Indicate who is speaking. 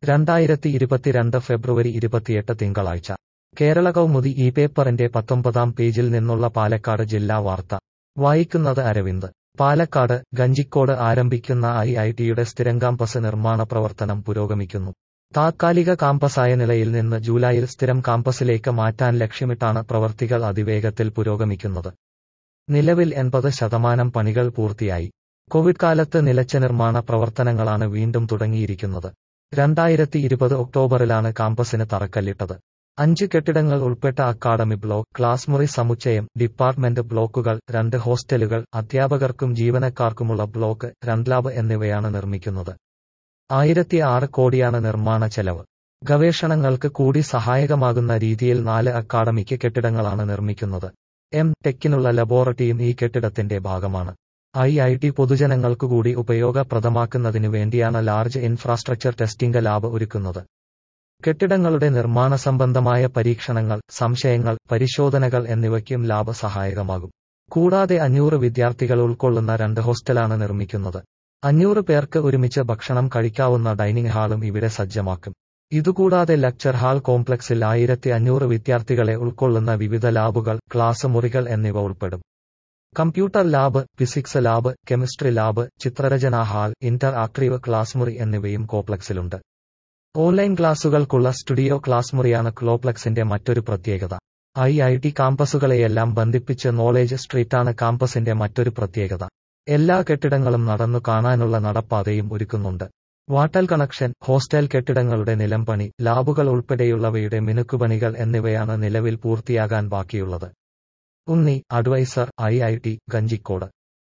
Speaker 1: രണ്ടായിരത്തി ഇരുപത്തിരണ്ട് ഫെബ്രുവരി ഇരുപത്തിയെട്ട് തിങ്കളാഴ്ച കേരള കൗമുദി ഈ പേപ്പറിന്റെ പത്തൊമ്പതാം പേജിൽ നിന്നുള്ള പാലക്കാട് ജില്ലാ വാർത്ത വായിക്കുന്നത് അരവിന്ദ് പാലക്കാട് ഗഞ്ചിക്കോട് ആരംഭിക്കുന്ന ഐ ഐ ടിയുടെ സ്ഥിരം കാമ്പസ് നിർമ്മാണ പ്രവർത്തനം പുരോഗമിക്കുന്നു താത്കാലിക കാമ്പസായ നിലയിൽ നിന്ന് ജൂലൈയിൽ സ്ഥിരം കാമ്പസിലേക്ക് മാറ്റാൻ ലക്ഷ്യമിട്ടാണ് പ്രവർത്തികൾ അതിവേഗത്തിൽ പുരോഗമിക്കുന്നത് നിലവിൽ എൺപത് ശതമാനം പണികൾ പൂർത്തിയായി കോവിഡ് കാലത്ത് നിലച്ച നിർമ്മാണ പ്രവർത്തനങ്ങളാണ് വീണ്ടും തുടങ്ങിയിരിക്കുന്നത് രണ്ടായിരത്തി ഇരുപത് ഒക്ടോബറിലാണ് കാമ്പസിന് തറക്കല്ലിട്ടത് അഞ്ച് കെട്ടിടങ്ങൾ ഉൾപ്പെട്ട അക്കാഡമി ബ്ലോക്ക് ക്ലാസ് മുറി സമുച്ചയം ഡിപ്പാർട്ട്മെന്റ് ബ്ലോക്കുകൾ രണ്ട് ഹോസ്റ്റലുകൾ അധ്യാപകർക്കും ജീവനക്കാർക്കുമുള്ള ബ്ലോക്ക് രണ്ട് ലാബ് എന്നിവയാണ് നിർമ്മിക്കുന്നത് ആയിരത്തി ആറ് കോടിയാണ് നിർമ്മാണ ചെലവ് ഗവേഷണങ്ങൾക്ക് കൂടി സഹായകമാകുന്ന രീതിയിൽ നാല് അക്കാഡമിക് കെട്ടിടങ്ങളാണ് നിർമ്മിക്കുന്നത് എം ടെക്കിനുള്ള ലബോറട്ടറിയും ഈ കെട്ടിടത്തിന്റെ ഭാഗമാണ് ഐ ഐ ടി പൊതുജനങ്ങൾക്കു കൂടി ഉപയോഗപ്രദമാക്കുന്നതിനു വേണ്ടിയാണ് ലാർജ് ഇൻഫ്രാസ്ട്രക്ചർ ടെസ്റ്റിംഗ് ലാബ് ഒരുക്കുന്നത് കെട്ടിടങ്ങളുടെ നിർമ്മാണ സംബന്ധമായ പരീക്ഷണങ്ങൾ സംശയങ്ങൾ പരിശോധനകൾ എന്നിവയ്ക്കും ലാബ് സഹായകമാകും കൂടാതെ അഞ്ഞൂറ് വിദ്യാർത്ഥികൾ ഉൾക്കൊള്ളുന്ന രണ്ട് ഹോസ്റ്റലാണ് നിർമ്മിക്കുന്നത് അഞ്ഞൂറ് പേർക്ക് ഒരുമിച്ച് ഭക്ഷണം കഴിക്കാവുന്ന ഡൈനിങ് ഹാളും ഇവിടെ സജ്ജമാക്കും ഇതുകൂടാതെ ലെക്ചർ ഹാൾ കോംപ്ലക്സിൽ ആയിരത്തി അഞ്ഞൂറ് വിദ്യാർത്ഥികളെ ഉൾക്കൊള്ളുന്ന വിവിധ ലാബുകൾ ക്ലാസ് മുറികൾ എന്നിവ ഉൾപ്പെടും computer lab physics lab chemistry lab ചിത്രരചനാ ഹാൾ ഇന്റർ ആക്ടീവ് ക്ലാസ് മുറി എന്നിവയും കോംപ്ലക്സിലുണ്ട് ഓൺലൈൻ ക്ലാസുകൾക്കുള്ള സ്റ്റുഡിയോ ക്ലാസ് മുറിയാണ് ക്ലോപ്ലക്സിന്റെ മറ്റൊരു പ്രത്യേകത ഐ ഐ ടി കാമ്പസുകളെയെല്ലാം ബന്ധിപ്പിച്ച് നോളേജ് സ്ട്രീറ്റാണ് കാമ്പസിന്റെ മറ്റൊരു പ്രത്യേകത എല്ലാ കെട്ടിടങ്ങളും നടന്നു കാണാനുള്ള നടപ്പാതയും ഒരുക്കുന്നുണ്ട് വാട്ടൽ കണക്ഷൻ ഹോസ്റ്റൽ കെട്ടിടങ്ങളുടെ നിലംപണി ലാബുകൾ ഉൾപ്പെടെയുള്ളവയുടെ മിനുക്കുപണികൾ എന്നിവയാണ് നിലവിൽ പൂർത്തിയാകാൻ ബാക്കിയുള്ളത് Unni adviser I I T Kanjikode